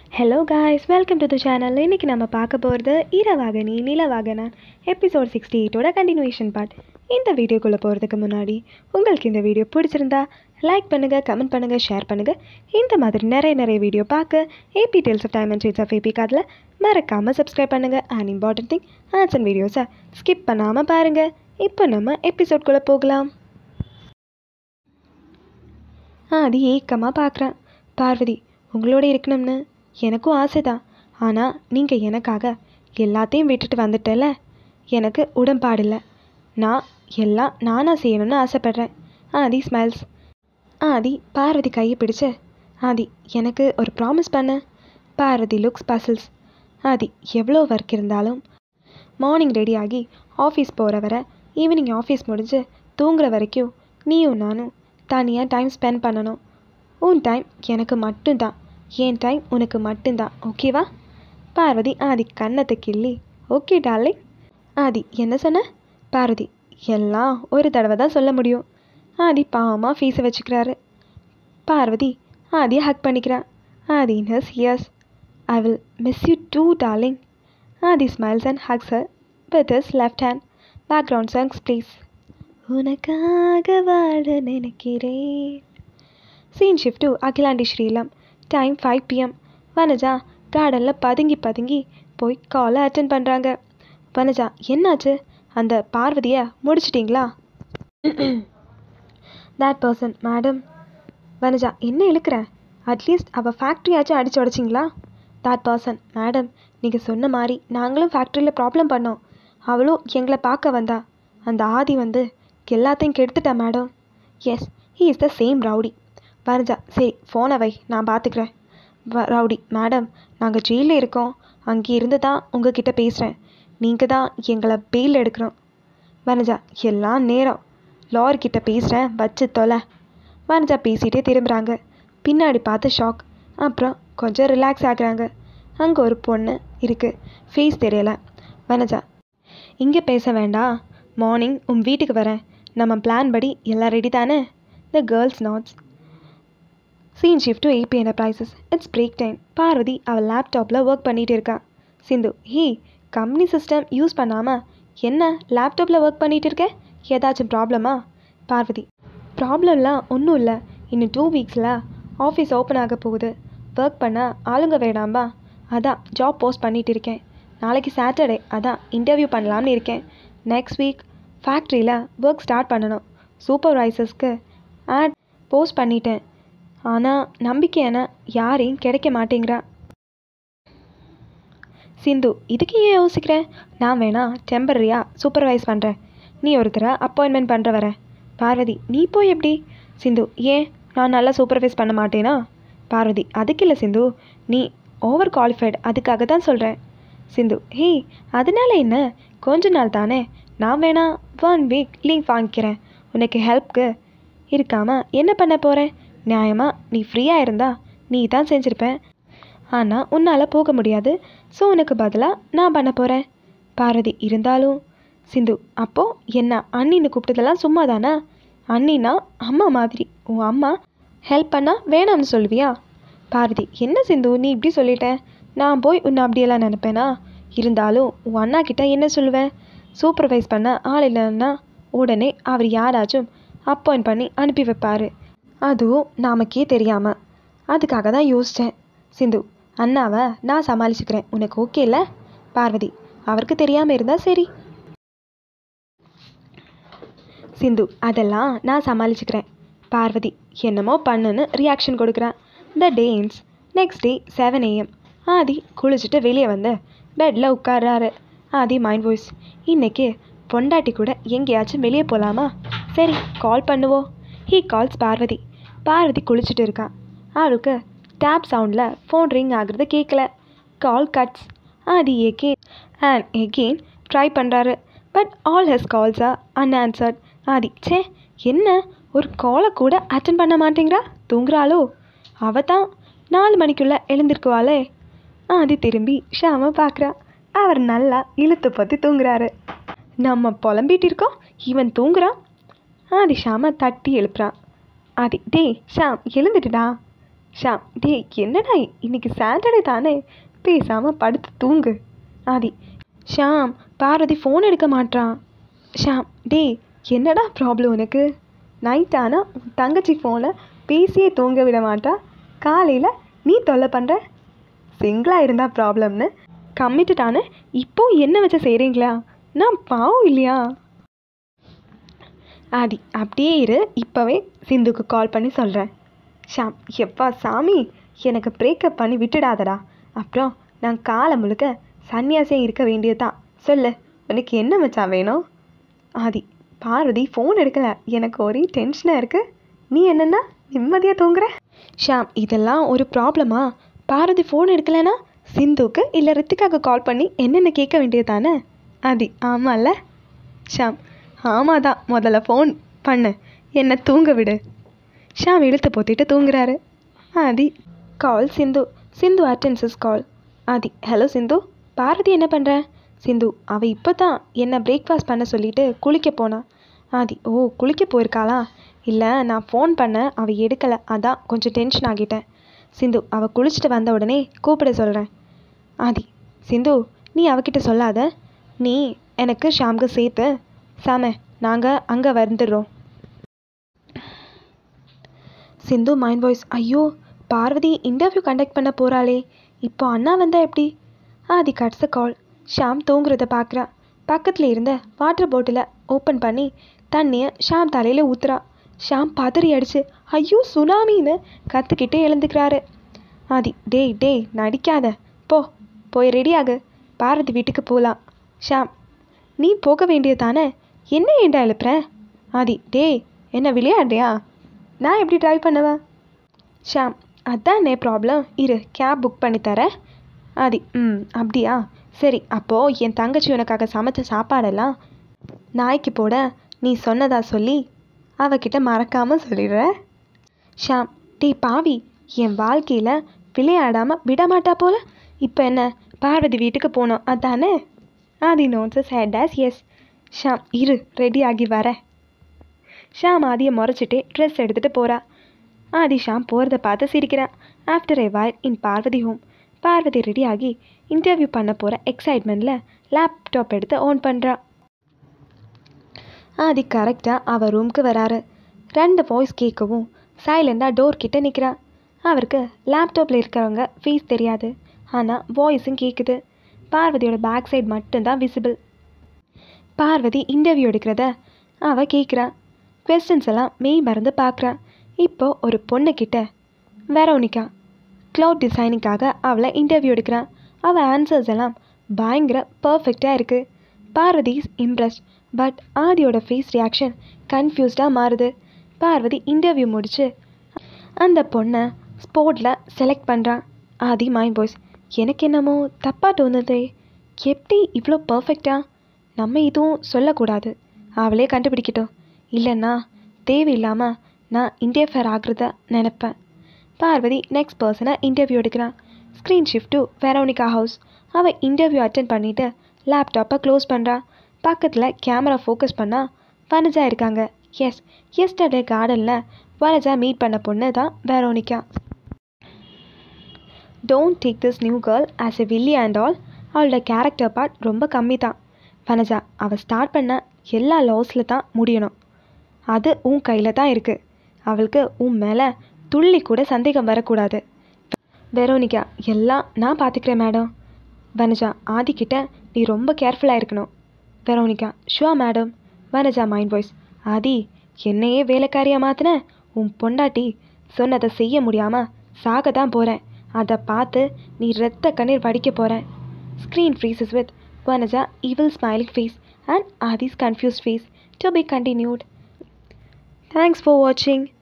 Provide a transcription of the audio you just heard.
Hello guys welcome to the channel இன்றைக்கி நம்ம பார்க்க போகிறது இரவாகனி நிலவாகனான் எபிசோட் சிக்ஸ்டி எயிட்டோட கண்டினியூஷன் பார்ட் இந்த வீடியோக்குள்ளே போகிறதுக்கு முன்னாடி உங்களுக்கு இந்த வீடியோ பிடிச்சிருந்தா லைக் பண்ணுங்கள் கமெண்ட் பண்ணுங்கள் ஷேர் பண்ணுங்கள் இந்த மாதிரி நிறைய நிறைய வீடியோ பார்க்க AB tales of time and shades of AB காதில் மறக்காமல் சப்ஸ்கிரைப் பண்ணுங்கள் and important thing once and வீடியோஸை ஸ்கிப் பண்ணாமல் பாருங்கள் இப்போ நம்ம எபிசோட்குள்ளே போகலாம் ஆதி ஏக்கமாக பார்க்குறேன் பார்வதி உங்களோட இருக்கணும்னு எனக்கும் ஆசை தான் ஆனால் நீங்கள் எனக்காக எல்லாத்தையும் விட்டுட்டு வந்துட்டல எனக்கு உடன்பாடில்லை நான் எல்லாம் நானாக செய்யணும்னு ஆசைப்பட்றேன் ஆதி ஸ்மைல்ஸ் ஆதி பார்வதி கையை பிடிச்சு ஆதி எனக்கு ஒரு ப்ராமிஸ் பண்ண பார்வதி லுக்ஸ் பசில்ஸ் ஆதி எவ்வளோ ஒர்க் இருந்தாலும் மார்னிங் ரெடி ஆகி ஆஃபீஸ் போகிற வரை ஈவினிங் ஆஃபீஸ் முடிஞ்சு தூங்குற வரைக்கும் நீயும் நானும் தனியாக டைம் ஸ்பெண்ட் பண்ணணும் உன் டைம் எனக்கு மட்டும்தான் என் டைம் உனக்கு மட்டும்தான் ஓகேவா பார்வதி ஆதி கன்னத்தை கிள்ளி ஓகே டார்லிங் ஆதி என்ன சொன்ன பார்வதி எல்லாம் ஒரு தடவை தான் சொல்ல முடியும் ஆதி பாவமாக ஃபீஸை வச்சுக்கிறாரு பார்வதி ஆதியை ஹக் பண்ணிக்கிறா Aadhi in his ears I will miss you too darling Aadhi smiles and hugs her with his left hand background songs please உனக்காக வாழ நினைக்கிறேன் சீன் ஷிஃப்ட் டு அகிலாண்டி ஸ்ரீலம் டைம் ஃபைவ் பிஎம் வனஜா கார்டனில் பதுங்கி பதுங்கி போய் காலை அட்டன் பண்ணுறாங்க வனஜா என்னாச்சு அந்த பார்வதியை முடிச்சிட்டிங்களா தேட் பர்சன் மேடம் வனஜா என்ன இழுக்கிற அட்லீஸ்ட் அவள் ஃபேக்ட்ரியாச்சும் அடிச்சு உடச்சிங்களா தேட் பர்சன் மேடம் நீங்கள் சொன்ன மாதிரி நாங்களும் ஃபேக்ட்ரியில் ப்ராப்ளம் பண்ணோம் அவளும் எங்களை பார்க்க வந்தா அந்த ஆதி வந்து எல்லாத்தையும் கெடுத்துட்டா madam yes he is the same rowdy Vanaja சரி ஃபோனை வை நான் பார்த்துக்கிறேன் வ ரவுடி மேடம் நாங்கள் ஜெயிலில் இருக்கோம் அங்கே இருந்து தான் உங்ககிட்ட பேசுகிறேன் நீங்கள் தான் எங்களை பெயில் எடுக்கணும் வனஜா எல்லாம் நேரம் லாரிக்கிட்ட பேசுகிறேன் வச்சு தொலை வனஜா பேசிகிட்டே திரும்புகிறாங்க பின்னாடி பார்த்து ஷாக் அப்புறம் கொஞ்சம் ரிலாக்ஸ் ஆகுறாங்க அங்கே ஒரு பொண்ணு இருக்குது ஃபேஸ் தெரியலை வனஜா இங்கே பேச வேண்டாம் மார்னிங் உன் வீட்டுக்கு வரேன் நம்ம பிளான் படி எல்லாம் ரெடி தானே the girls nods scene shift to AB enterprises it's break time Parvathi அவள் லேப்டாப்பில் ஒர்க் பண்ணிகிட்டு இருக்கா Sindhu hey company system use பண்ணாமல் என்ன லேப்டாப்பில் ஒர்க் பண்ணிகிட்டு இருக்க ஏதாச்சும் ப்ராப்ளமா பார்வதி ப்ராப்ளம்லாம் ஒன்றும் இல்லை இன்னும் டூ வீக்ஸில் ஆஃபீஸ் ஓப்பன் ஆக போகுது ஒர்க் பண்ண ஆளுங்க வேணாம்பா அதான் ஜாப் போஸ்ட் பண்ணிகிட்டு இருக்கேன் நாளைக்கு சாட்டர்டே அதான் இன்டர்வியூ பண்ணலாம்னு இருக்கேன் நெக்ஸ்ட் வீக் ஃபேக்ட்ரியில் ஒர்க் ஸ்டார்ட் பண்ணணும் சூப்பர்வைசர்ஸ்க்கு ஆட் போஸ்ட் பண்ணிட்டேன் ஆனால் நம்பிக்கையான யாரையும் கிடைக்க மாட்டேங்கிறா சிந்து இதுக்கு ஏன் யோசிக்கிறேன் நான் வேணா டெம்பரரியாக சூப்பர்வைஸ் பண்ணுறேன் நீ ஒருத்தரை அப்பாயின்மெண்ட் பண்ணுற வர பார்வதி நீ போய் எப்படி சிந்து ஏன் நான் நல்லா சூப்பர்வைஸ் பண்ண மாட்டேனா பார்வதி அதுக்கு இல்லை சிந்து நீ ஓவர் குவாலிஃபைடு அதுக்காக தான் சொல்கிறேன் சிந்து ஹே அதனால என்ன கொஞ்ச நாள் தானே நான் வேணா ஒன் வீக் லீவ் வாங்கிக்கிறேன் உனக்கு ஹெல்ப்க்கு இருக்காமல் என்ன பண்ண போகிறேன் நியாயமாக நீ ஃப்ரீயாக இருந்தா நீ தான் செஞ்சுருப்பேன் ஆனால் உன்னால் போக முடியாது ஸோ உனக்கு பதிலாக நான் பண்ண போகிறேன் பாரதி இருந்தாலும் சிந்து அப்போது என்ன அண்ணின்னு கூப்பிட்டதெல்லாம் சும்மா தானே அண்ணினா அம்மா மாதிரி உன் அம்மா ஹெல்ப் பண்ணால் வேணாம்னு சொல்லுவியா பாரதி என்ன சிந்து நீ இப்படி சொல்லிட்ட நான் போய் உன்னை அப்படியெல்லாம் நினப்பேனா இருந்தாலும் உன் அண்ணா கிட்ட என்ன சொல்லுவேன் சூப்பர்வைஸ் பண்ண ஆள் இல்லைன்னா உடனே அவர் யாராச்சும் அப்பாயிண்ட் பண்ணி அனுப்பி வைப்பார் அதுவும் நாமக்கே தெரியாமல் அதுக்காக தான் யோசித்தேன் சிந்து அண்ணாவை நான் சமாளிச்சுக்கிறேன் உனக்கு ஓகே இல்லை பார்வதி அவருக்கு தெரியாமல் இருந்தால் சரி சிந்து அதெல்லாம் நான் சமாளிச்சுக்கிறேன் பார்வதி என்னமோ பண்ணுன்னு ரியாக்ஷன் கொடுக்குறேன் the dance next day seven AM Aadhi குளிச்சுட்டு வெளியே வந்து பெட்டில் உட்கார்றாரு ஆதி மைண்ட் வாய்ஸ் இன்னைக்கு பொண்டாட்டி கூட எங்கேயாச்சும் வெளியே போகலாமா சரி கால் பண்ணுவோம் ஹீ கால்ஸ் பார்வதி பார்வதி குளிச்சுட்டு இருக்கா அவளுக்கு டேப் சவுண்டில் ஃபோன் ரிங் ஆகுறது கேட்கல call cuts Aadhi again and again try பண்ணுறாரு but all his calls are unanswered Aadhi சே என்ன ஒரு காலை கூட அட்டன் பண்ண மாட்டேங்கிறா தூங்குறாளோ அவ தான் நாலு மணிக்குள்ளே எழுந்திருக்குவாளே ஆதி திரும்பி ஷாம பார்க்குறா அவர் நல்லா இழுத்து பற்றி தூங்குறாரு நம்ம புலம்பிட்டு இருக்கோம் இவன் தூங்குறான் ஆதி ஷாம தட்டி எழுப்புறான் ஆதி டேய் ஷாம் எழுந்துட்டுடா ஷாம் டேய் என்னடா இன்னைக்கு சாட்டர்டே தானே பேசாமல் படுத்து தூங்கு ஆதி ஷாம் பாரதி ஃபோன் எடுக்க மாட்றான் ஷாம் டேய் என்னடா ப்ராப்ளம் உனக்கு நைட் ஆனால் உன் தங்கச்சி ஃபோனில் பேசியே தூங்க விட மாட்டா காலையில் நீ தொல்லை பண்ணுற சிங்கிளாக இருந்தால் ப்ராப்ளம்னு கம்மிட்டடான இப்போ என்ன வச்சு செய்கிறீங்களா நான் பாவம் இல்லையா ஆதி அப்படியே இரு இப்போவே சிந்துக்கு கால் பண்ணி சொல்கிறேன் ஷாம் எப்பா சாமி எனக்கு பிரேக்கப் பண்ணி விட்டுடாதடா அப்புறம் நான் காலம் முழுக்க சன்னியாசியாக இருக்க வேண்டியதுதான் சொல்லு உனக்கு என்ன மச்சான் வேணும் ஆதி பார்வதி ஃபோன் எடுக்கல எனக்கு ஒரே டென்ஷனாக இருக்கு நீ என்னன்னா நிம்மதியாக தூங்குற ஷாம் இதெல்லாம் ஒரு ப்ராப்ளமா பார்வதி ஃபோன் எடுக்கலைன்னா சிந்துக்கு இல்லை ரித்திகாக்கு கால் பண்ணி என்னென்ன கேட்க வேண்டியது தானே ஆதி ஆமாம்ல ஷாம் ஆமாம் தான் முதல்ல ஃபோன் பண்ணு என்னை தூங்க விடு ஷாம் இழுத்து போத்திட்டு தூங்குறாரு ஆதி கால் சிந்து சிந்து அட்டென்சஸ் கால் ஆதி ஹலோ சிந்து பாரதி என்ன பண்ணுற சிந்து அவள் இப்போ தான் என்னை பிரேக்ஃபாஸ்ட் பண்ண சொல்லிட்டு குளிக்க போனா ஆதி ஓ குளிக்க போயிருக்காளா இல்லை நான் ஃபோன் பண்ணேன் அவள் எடுக்கலை அதான் கொஞ்சம் டென்ஷன் ஆகிட்டேன் சிந்து அவள் குளிச்சுட்டு வந்த உடனே கூப்பிட சொல்கிறேன் ஆதி சிந்து நீ அவகிட்ட சொல்லாத நீ எனக்கு ஷாம்க்கு சேர்த்து சாம நாங்கள் அங்கே வந்துடுறோம் சிந்து மைண்ட் வாய்ஸ் ஐயோ பார்வதி இன்டர்வியூ கண்டக்ட் பண்ண போகிறாளே இப்போ அண்ணா வந்தால் எப்படி ஆதி கட்ஸ் கால் ஷாம் தூங்குறத பார்க்குறா பக்கத்தில் இருந்த வாட்டர் பாட்டிலை ஓப்பன் பண்ணி தண்ணியை ஷாம் தலையில் ஊத்துறா ஷாம் பதறி அடிச்சு ஐயோ சுனாமின்னு கற்றுக்கிட்டே எழுந்துக்கிறாரு ஆதி டேய் டேய் நடிக்காத போ போய் ரெடியாகு பாரதி வீட்டுக்கு போகலாம் ஷாம் நீ போக வேண்டியது தானே என்ன ஏண்டா எழுப்புற ஆதி டேய் என்ன விளையாடுறியா நான் எப்படி ட்ரைவ் பண்ணுவேன் ஷாம் அதானே ப்ராப்ளம் இரு கேப் புக் பண்ணி தரேன் ஆதி ம் அப்படியா சரி அப்போது என் தங்கச்சி உனக்காக சமைச்ச சாப்பாடெல்லாம் நாய்க்கு போட நீ சொன்னதா சொல்லி அவகிட்ட மறக்காமல் சொல்லிடுற ஷாம் டேய் பாவி என் வாழ்க்கையில் விளையாடாமல் விடமாட்டா போல இப்போ என்ன பார்வதி வீட்டுக்கு போனோம் அதானே Aadhi nods head days yes Sham இரு ரெடி ஆகி வர ஷாம் ஆதியை முறைச்சிட்டே ட்ரெஸ் எடுத்துகிட்டு போகிறா ஆதி ஷாம் போகிறத பார்த்து சிரிக்கிறான் after a while in Parvathi home Parvathi ready ஆகி இன்டர்வியூ பண்ண போகிற எக்ஸைட்மெண்ட்டில் லேப்டாப் எடுத்து ஆன் பண்ணுறா ஆதி கரெக்டாக அவள் ரூமுக்கு வராரு ரெண்டு வாய்ஸ் கேட்கவும் சைலண்டாக டோர் கிட்ட நிற்கிறா அவருக்கு லேப்டாப்பில் இருக்கிறவங்க ஃபேஸ் தெரியாது ஆனால் வாய்ஸும் கேட்குது பார்வதியோட பேக் சைடு மட்டும்தான் விசிபிள் பார்வதி இன்டர்வியூ எடுக்கிறத அவள் கேட்குறா கொஸ்டின்ஸ் எல்லாம் மெய் மறந்து பார்க்குறா இப்போ ஒரு பொண்ணுக்கிட்ட வெரோனிகா க்ளவுட் டிசைனிங்காக அவளை இன்டர்வியூ எடுக்கிறான் அவள் ஆன்சர்ஸ் எல்லாம் பயங்கர பர்ஃபெக்டாக இருக்குது பார்வதி இஸ் இம்ப்ரெஸ்ட் பட் ஆதியோட ஃபேஸ் ரியாக்ஷன் கன்ஃபியூஸ்டாக மாறுது பார்வதி இன்டர்வியூ முடிச்சு அந்த பொண்ணை ஸ்போர்ட்டில் செலக்ட் பண்ணுறான் ஆதி மைண்ட் பாய்ஸ் எனக்கு என்னமோ தப்பாக தோணுதே எப்படி இவ்வளோ பர்ஃபெக்டா நம்ம எதுவும் சொல்லக்கூடாது அவளே கண்டுபிடிக்கட்டும் இல்லைன்னா தேவையில்லாமல் நான் இன்டர்ஃபியர் ஆகுறத நினப்பேன் பார்வதி நெக்ஸ்ட் பர்சனை இன்டர்வியூ எடுக்கிறான் screen shift to Veronica house அவள் இன்டர்வியூ அட்டன் பண்ணிவிட்டு லேப்டாப்பை க்ளோஸ் பண்ணுறா பக்கத்தில் கேமரா ஃபோக்கஸ் பண்ணால் வனஜா இருக்காங்க எஸ் எஸ்டர்டே கார்டனில் வனஜா மீட் பண்ண பொண்ணு தான் Veronica don't take this new girl as a வில்லி அண்ட் ஆல் அவளோட கேரக்டர் பார்ட் ரொம்ப கம்மி தான் வனஜா அவள் ஸ்டார்ட் பண்ண எல்லா லாஸில் தான் முடியணும் அது உன் கையில் தான் இருக்குது அவளுக்கு உன் மேலே துள்ளி கூட சந்தேகம் வரக்கூடாது வெரோனிகா எல்லாம் நான் பார்த்துக்கிறேன் மேடம் வனஜா ஆதிக்கிட்ட நீ ரொம்ப கேர்ஃபுல்லாக இருக்கணும் Veronica sure madam Vanaja mind voice Aadhi என்னையே வேலைக்காரியாக மாற்றின உன் பொண்டாட்டி சொன்னதை செய்ய முடியாமல் சாக தான் போகிறேன் அதை பார்த்து நீ ரத்த கண்ணீர் வடிக்க போகிற screen freezes with Vanaja evil smiling face and Adi's confused face to be continued. Thanks for watching.